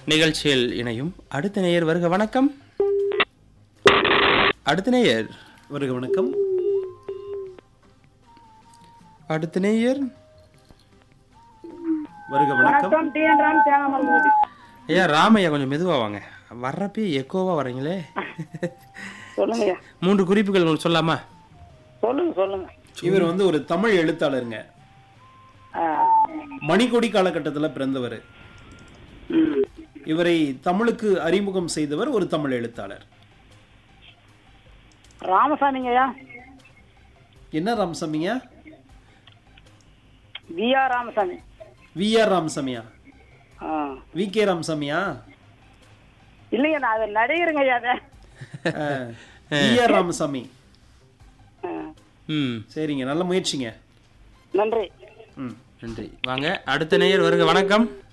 நிகழ்ச்சியில் இணையும் அடுத்த நேயர் வருக வணக்கம் அடுத்த நேயர் வருக வணக்கம் அடுத்த நேயர் வருக வணக்கம் வணக்கம் டி என் ராம் தேங்காமல் ஐயா ராமையா கொஞ்சம் மெதுவா வாங்க வர்றப்பே எக்கோவா வரீங்களே சொல்லுங்க மூன்று குறிப்புகள் உங்களுக்கு சொல்லாமா சொல்லுங்க சொல்லுங்க இவர் வந்து ஒரு தமிழ் எழுத்தாளருங்க ஆ. மணிக்கொடி காலகட்டத்தில் பிறந்தவர் ம். இவரை தமிழுக்கு அறிமுகம் செய்தவர் ஒரு தமிழ் எழுத்தாளர் ராமசாமிங்கய்யா என்ன ராமசாமியா V R Ramasamy V R ராமசாமியா ஆ. வி கே ராமசாமியா இல்லைங்க நான் அது நடிகருங்க ஐயா அது வி ஆர் ராமசாமி ஆ. ம் சரிங்க நல்ல முயற்சிங்க நன்றி ம் நன்றி வாங்க அடுத்த நேயர் வருக வணக்கம்